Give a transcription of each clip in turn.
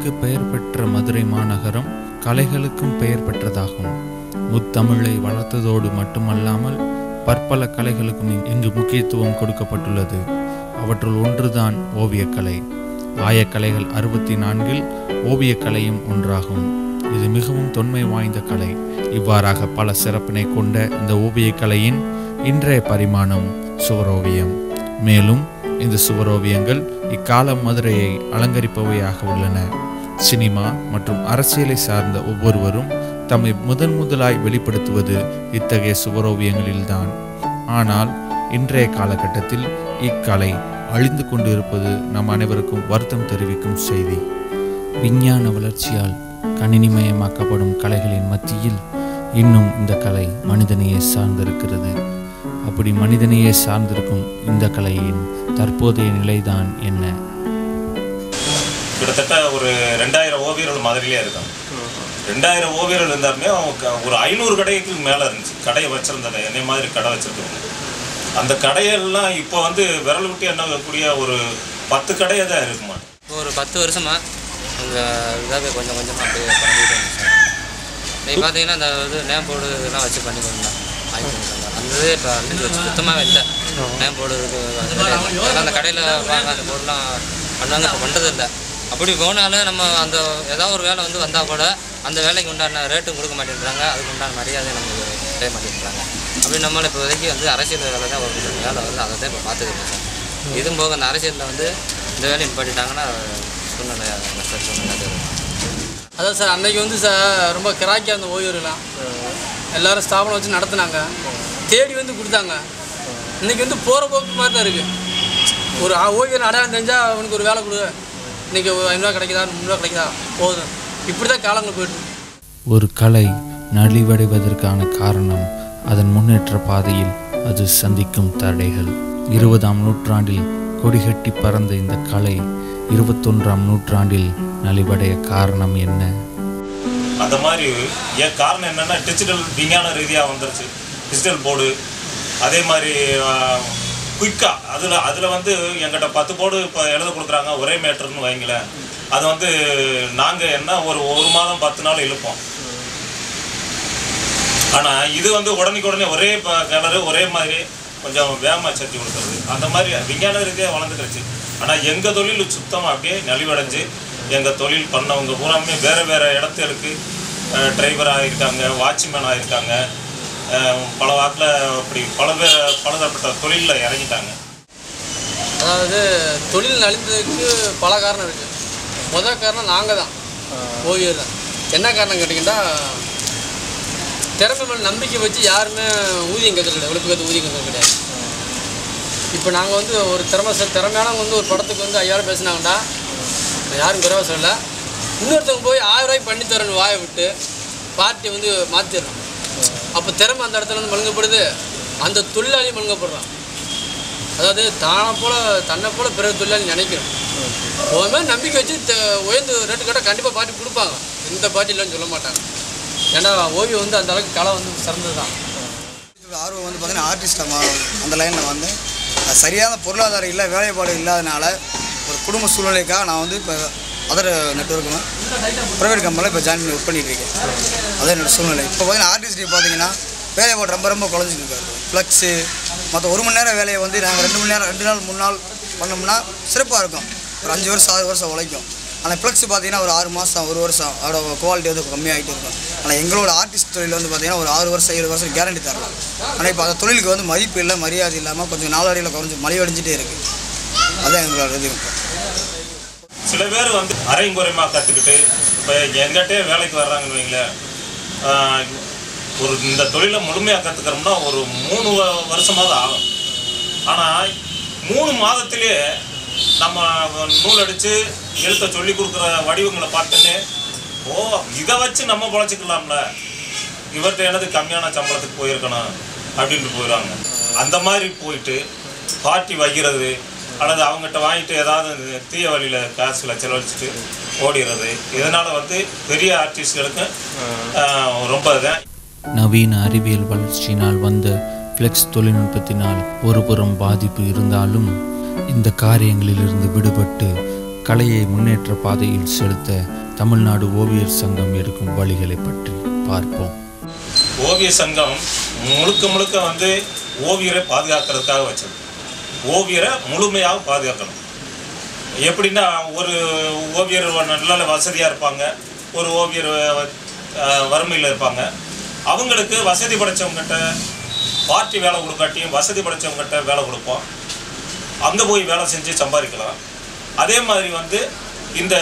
கலைகளுக்கு பெயர் பெற்ற மதுரை மாநகரம் கலைகளுக்கும் பெயர் பெற்றதாகும் முத்தமிழை வளர்த்ததோடு மட்டுமல்லாமல் பற்பல கலைகளுக்கும் இங்- இங்கு முக்கியத்துவம் கொடுக்கப்பட்டுள்ளது அவற்றுள் ஒன்றுதான் ஓவியக்கலை ஆயக்கலைகள் அறுபத்தி நான்கில் ஓவியக்கலையும் ஒன்றாகும் இது மிகவும் தொன்மை வாய்ந்த கலை இவ்வாறாக பல சிறப்பினை கொண்ட இந்த ஓவியக்கலையின் இன்றைய பரிமாணம் சுவரோவியம் மேலும் இந்த சுவரோவியங்கள் இக்கால மதுரையை அலங்கரிப்பவையாக உள்ளன சினிமா மற்றும் அரசியலை சார்ந்த ஒவ்வொருவரும் தம்மை முதன் முதலாய் வெளிப்படுத்துவது இத்தகைய சுவரோவியங்களில்தான் ஆனால் இன்றைய காலகட்டத்தில் இக்கலை அழிந்து கொண்டிருப்பது நம் அனைவருக்கும் வருத்தம் தெரிவிக்கும் செய்தி விஞ்ஞான வளர்ச்சியால் கணினிமயமாக்கப்படும் கலைகளின் மத்தியில் இன்னும் இந்த கலை மனிதனையே சார்ந்திருக்கிறது அப்படி மனிதனையே சார்ந்திருக்கும் இந்த கலையின் தற்போதைய நிலைதான் என்ன கிட்டத்தட்ட ஒரு ரெண்டாயிரம் ஓவியர்கள் மாதிரிலே இருக்காங்க ரெண்டாயிரம் ஓவியர்கள் இருந்தாலுமே அவங்க க- ஒரு ஐநூறு கடைக்கு மேலே இருந்துச்சு கடையை வச்சிருந்தாங்க என்னை மாதிரி கடை வச்சிருக்கவங்க அந்த கடையெல்லாம் இப்போ வந்து விரல் விட்டு எண்ணக்கூடிய ஒரு பத்து கடையே தான் இருக்குமா இப்போ ஒரு பத்து வருஷமாக உங்கள் இதாக கொஞ்சம் கொஞ்சமாக அப்படியே குறைஞ்சிட்டு வந்துச்சு சார் இப்போ பார்த்தீங்கன்னா அந்த இது நேம் போர்டு இதெல்லாம் வச்சு பண்ணி கொடுத்தோம் வாங்கி கொடுத்தாங்க அந்த இது இப்போ அழிஞ்சு வச்சு சுத்தமாகவே இல்லை நேம் போர்டு இருக்கு அதெல்லாம் அந்த கடையில் வாங்க அந்த போர்டெலாம் பண்ணாங்க இப்போ பண்ணுறது இல்லை அப்படி போனாலும் நம்ம அந்த ஏதாவது ஒரு வேலை வந்து வந்தால் கூட அந்த வேலைக்கு உண்டான ரேட்டும் கொடுக்க மாட்டேன்றாங்க அதுக்கு உண்டான மரியாதை நமக்கு செய்ய மாட்டேன்றாங்க அப்படி நம்மளை இப்போதைக்கு வந்து அரசியல் வேலை தான் ஒரு வேலை வந்து அதை தான் இப்போ பார்த்துக்கிட்டேன் சார் இதுவும் போக அந்த அரசியலில் வந்து இந்த வேலையை நிப்பாட்டிட்டாங்கன்னா சூழ்நிலை நஷ்ட சூழ்நிலை அது இருக்கும். அதான் சார் அன்னைக்கு வந்து சார் ரொம்ப கிராக்கியாக அந்த ஓய்வூர்லாம் எல்லாரும் ஸ்தாபனம் வச்சு நடத்துனாங்க தேடி வந்து கொடுத்தாங்க இன்னைக்கு வந்து போகிற போக்கு மாதிரி தான் இருக்குது ஒரு ஆ- ஓய்வூர் அடையாளம் தெரிஞ்சால் அவனுக்கு ஒரு வேலை கொடு இன்னைக்கு ஒரு ஐநூறுரூவா கிடைக்குதா முந்நூறுவா கிடைக்குதா போதும் இப்படி தான் காலங்கள் போயிட்டு இருக்கு. ஒரு கலை நலிவடைவதற்கான காரணம் அதன் முன்னேற்ற பாதையில் அது சந்திக்கும் தடைகள் இருபதாம் நூற்றாண்டில் கொடிகட்டி பறந்த இந்த கலை இருபத்தொன்றாம் நூற்றாண்டில் நலிவடைய காரணம் என்ன அந்த மாதிரி ஏன் காரணம் என்னென்னா டிஜிட்டல் விஞ்ஞான ரீதியாக வந்துருச்சு டிஜிட்டல் போர்டு அதே மாதிரி குயிக்காக அதில் அதில் வந்து எங்கிட்ட பத்து போர்டு இப்போ எழுத கொடுக்குறாங்க ஒரே மேட்டர்னு வைங்களேன் அது வந்து நாங்கள் என்ன ஒரு ஒரு மாதம் பத்து நாள் இழுப்போம் ஆனால் இது வந்து உடனே உடனே ஒரே கலரு ஒரே மாதிரி கொஞ்சம் வேகமாக சட்டி கொடுக்குறது அந்த மாதிரி விஞ்ஞான ரீதியாக வளர்ந்துக்கிடுச்சு ஆனால் எங்கள் தொழில் சுத்தமாக அப்படியே நலிவடைஞ்சு எங்கள் தொழில் பண்ணவங்க பூராமே வேறு வேறு இடத்துக்கு டிரைவராக இருக்காங்க வாட்ச்மேனாக இருக்காங்க அஹ், பல வாக்கில் அப்படி பல பேர் பலதரப்பட்ட தொழிலில் இறங்கிட்டாங்க அதாவது தொழில் நலிந்ததுக்கு பல காரணம் இருக்குது முதல் காரணம் நாங்கள் தான் ஓவியர் தான் என்ன காரணம் கேட்டிங்கன்னா திறமை மேல் நம்பிக்கை வச்சு யாருமே ஊதியம் கேட்கறது கிடையாது உழைப்பு கற்று ஊதியம் கேட்கறது கிடையாது இப்போ நாங்கள் வந்து ஒரு திறமை திறமையானவங்க வந்து ஒரு படத்துக்கு வந்து ஐயாயிரம் பேசுனாங்கடா யாரும் குறைவா சொல்லல இன்னொருத்தவங்க போய் ஆயிரம் ரூபாய்க்கு பண்ணி தரணும் வாயை விட்டு பார்ட்டி வந்து மாற்றிடுறோம் அப்போ திறமை அந்த இடத்துல வந்து மழுங்கப்படுது அந்த தொழிலாளி மழுங்கப்படுறான் அதாவது தானை போல தன்னை போல பிற தொழிலாளி நினைக்கிறோம் உன் மேலே நம்பிக்கை வச்சு த- உயர்ந்து ரேட்டு கேட்டால் கண்டிப்பாக பார்ட்டி கொடுப்பாங்க எந்த பார்ட்டி இல்லைன்னு சொல்ல மாட்டாங்க ஏன்னா ஓவியம் வந்து அந்த அளவுக்கு கலை வந்து சிறந்தது தான் இதோட ஆர்வம் வந்து பார்த்தீங்கன்னா ஆர்டிஸ்டாக மாறும் அந்த லைனில் வந்து அது சரியான பொருளாதாரம் இல்லை வேலைப்பாடு இல்லாதனால ஒரு குடும்ப சூழ்நிலைக்காக நான் வந்து இப்போ அதர் நெட்ஒர்க்கு ப்ரைவேட் கம்பெனியில் இப்போ ஜாயின் பண்ணி ஒர்க் பண்ணிட்டு இருக்கேன் அதான் என்னோட சூழ்நிலை இப்போ பார்த்தீங்கன்னா ஆர்டிஸ்ட் பார்த்தீங்கன்னா வேலைப்பாடு ரொம்ப ரொம்ப குறைஞ்சிட்டு இருக்காரு ஃப்ளக்ஸு மற்ற ஒரு மணி நேரம் வேலையை வந்து நாங்கள் ரெண்டு மணி நேரம் ரெண்டு நாள் மூணு நாள் பண்ணோம்னா சிறப்பாக இருக்கும் ஒரு அஞ்சு வருஷம் ஆறு வருஷம் உழைக்கும் ஆனால் ஃப்ளக்ஸ் பார்த்தீங்கன்னா ஒரு ஆறு மாதம் ஒரு வருஷம் அதோட குவாலிட்டி வந்து கம்மியாகிட்டு இருக்கும் ஆனால் எங்களோட ஆர்டிஸ்ட் தொழில் வந்து பார்த்தீங்கன்னா ஒரு ஆறு வருஷம் ஏழு வருஷம் கேரண்டி தரலாம் ஆனால் இப்போ அந்த தொழிலுக்கு வந்து மதிப்பு இல்லை மரியாதை இல்லாமல் கொஞ்சம் நாளடைவில் குறைஞ்சி மலிவடைஞ்சிட்டே இருக்குது அதான் எங்களோட இது இப்போ சில பேர் வந்து அரையும் குறையுமா கற்றுக்கிட்டு இப்போ எங்கிட்டே வேலைக்கு வர்றாங்கன்னு வைங்களேன் ஆஹ், ஒரு இந்த தொழிலை முழுமையாக கற்றுக்கிறோம்னா ஒரு மூணு வ- வருஷமாவது ஆகும் ஆனால் மூணு மாதத்திலே நம்ம நூல் அடித்து எழுத்த சொல்லி கொடுக்குற வடிவங்களை பார்த்துட்டு ஓ இதை வச்சு நம்ம பொழைச்சிக்கலாம்ல இவர்கிட்ட எனது கம்மியான சம்பளத்துக்கு போயிருக்கணும் அப்படின்ட்டு போயிடுவாங்க அந்த மாதிரி போயிட்டு பார்ட்டி வைக்கிறது அல்லது அவங்ககிட்ட வாங்கிட்டு ஏதாவது தீய வழியில் காசில் செலவழிச்சிட்டு ஓடிடுறது இதனால் வந்து பெரிய ஆர்டிஸ்ட்களுக்கு ஆஹ், ரொம்ப இதான் நவீன அறிவியல் வளர்ச்சியினால் வந்த ஃப்ளெக்ஸ் தொழில்நுட்பத்தினால் ஒருபுறம் பாதிப்பு இருந்தாலும் இந்த காரியங்களிலிருந்து விடுபட்டு கலையை முன்னேற்ற பாதையில் செலுத்த தமிழ்நாடு ஓவியர் சங்கம் எடுக்கும் வழிகளை பற்றி பார்ப்போம் ஓவிய சங்கம் முழுக்க முழுக்க வந்து ஓவியரை பாதுகாக்கிறதுக்காக வச்சது ஓவியரை முழுமையாக பாதுகாக்கணும் எப்படின்னா ஒரு ஓவியர் நல்ல வசதியாக இருப்பாங்க ஒரு ஓவியர் வறுமையில் இருப்பாங்க அவங்களுக்கு வசதி படைச்சவங்ககிட்ட பார்ட்டி வேலை கொடுக்காட்டியும் வசதி படைச்சவங்ககிட்ட வேலை கொடுப்போம் அங்கே போய் வேலை செஞ்சு சம்பாதிக்கலாம் அதே மாதிரி வந்து இந்த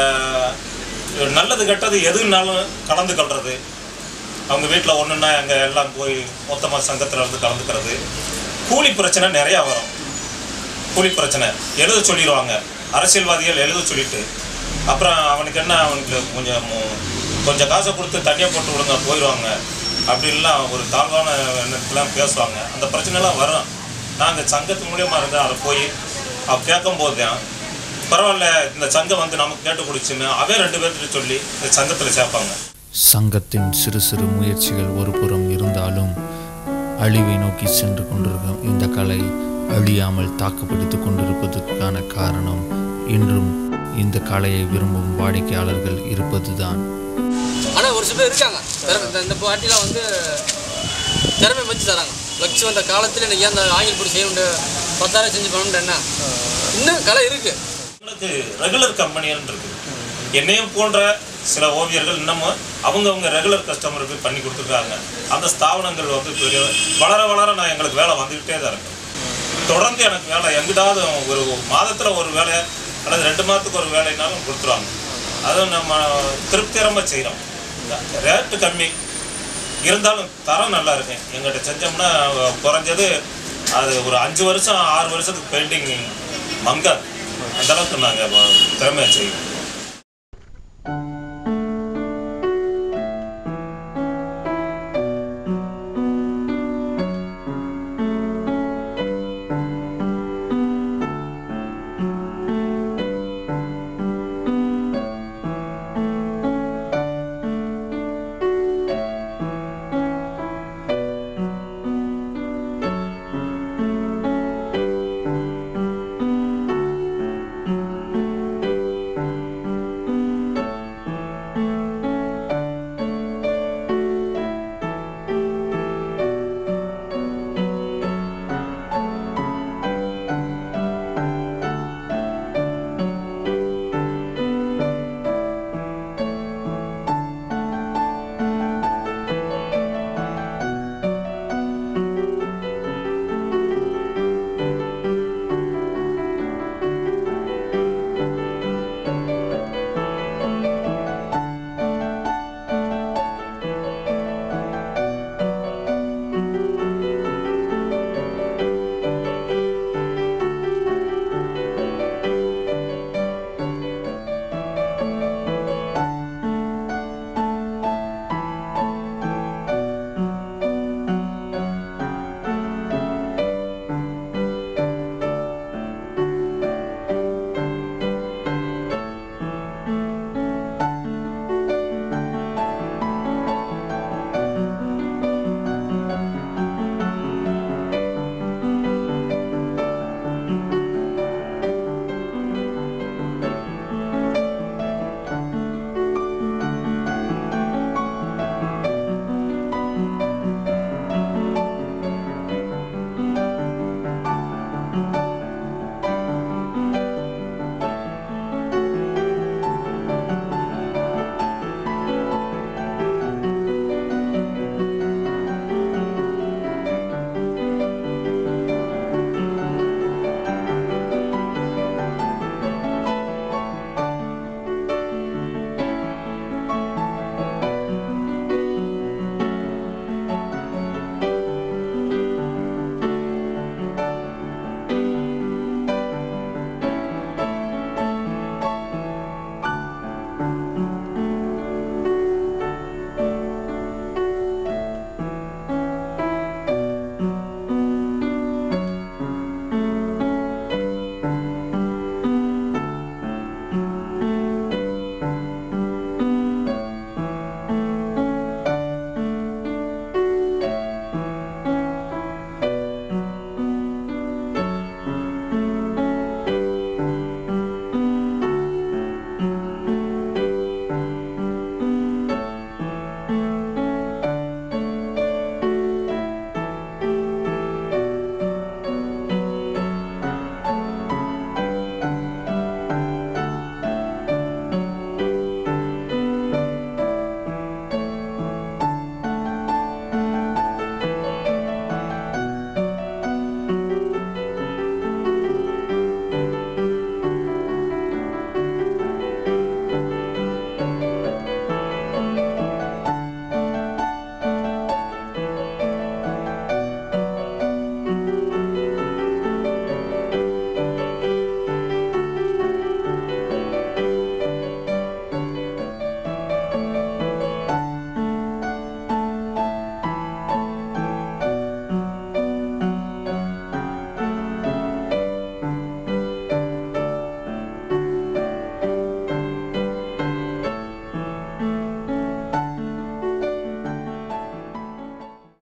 நல்லது கெட்டது எதுனாலும் கலந்து கொள்வது அவங்க வீட்டில் ஒன்றுன்னா அங்கே எல்லாம் போய் மொத்தமாக சங்கத்தில் இருந்து கலந்துக்கிறது கூலி பிரச்சனை நிறையா வரும் கூலி பிரச்சனை எழுத சொல்லிடுவாங்க அரசியல்வாதிகள் எழுத சொல்லிட்டு அப்புறம் அவனுக்கு என்ன அவனுக்கு கொஞ்சம் மு- கொஞ்சம் காசை கொடுத்து தனியாக போட்டு விடுங்க போயிடுவாங்க அப்படின்லாம் ஒரு தாழ்வான எண்ணத்துலாம் பேசுவாங்க அந்த பிரச்சனைலாம் வரும் நாங்கள் சங்கத்து மூலியமாக இருந்தால் அதை போய் அவ கேட்கும்போது தான் பரவாயில்ல இந்த சங்கம் வந்து நமக்கு கேட்டு கொடுச்சுன்னு அவன் ரெண்டு பேர்கிட்ட சொல்லி இந்த சங்கத்தில் சேர்ப்பாங்க சங்கத்தின் சிறு சிறு முயற்சிகள் ஒரு புறம் இருந்தாலும் அழிவை நோக்கி சென்று கொண்டிருக்கும் இந்த கலை அழியாமல் தாக்குப்பிடித்து கொண்டிருப்பதற்கான காரணம் இன்றும் இந்த கலையை விரும்பும் வாடிக்கையாளர்கள் இருப்பதுதான் ஆனால் ஒரு சில பேர் இருக்காங்க திறமை இந்த- இந்த பாட்டிலாம் வந்து திறமை வச்சு தராங்க வச்சு வந்த காலத்தில் எனக்கு ஏன் அந்த ஆங்கில போட்டு செய்ய முடியாது பத்தாயிரம் செஞ்சு பண்ண என்ன இன்னும் கலை இருக்குது எங்களுக்கு ரெகுலர் கம்பெனின்னு இருக்கு என்னையும் போன்ற சில ஓவியர்கள் இன்னமும் அவங்கவங்க ரெகுலர் கஸ்டமருக்கு பண்ணி கொடுத்துருக்காங்க அந்த ஸ்தாபனங்கள் வந்து பெரிய வளர வளர நான் எங்களுக்கு வேலை வந்துக்கிட்டே தான் இருக்கு தொடர்ந்து எனக்கு வேலை எங்கிட்டாவது ஒரு மாதத்தில் ஒரு வேலை அல்லது ரெண்டு மாதத்துக்கு ஒரு வேலைனாலும் கொடுத்துருவாங்க அதுவும் நம்ம திருப்திகரமாக செய்கிறோம் ரேட்டு கம்மி இருந்தாலும் தரம் நல்லா இருக்கு எங்கிட்ட செஞ்சோம்னா குறைஞ்சது அது ஒரு அஞ்சு வருஷம் ஆறு வருஷத்துக்கு பெயிண்டிங் மங்காது அந்த அளவுக்கு நாங்கள் திறமையாக செய்வோம்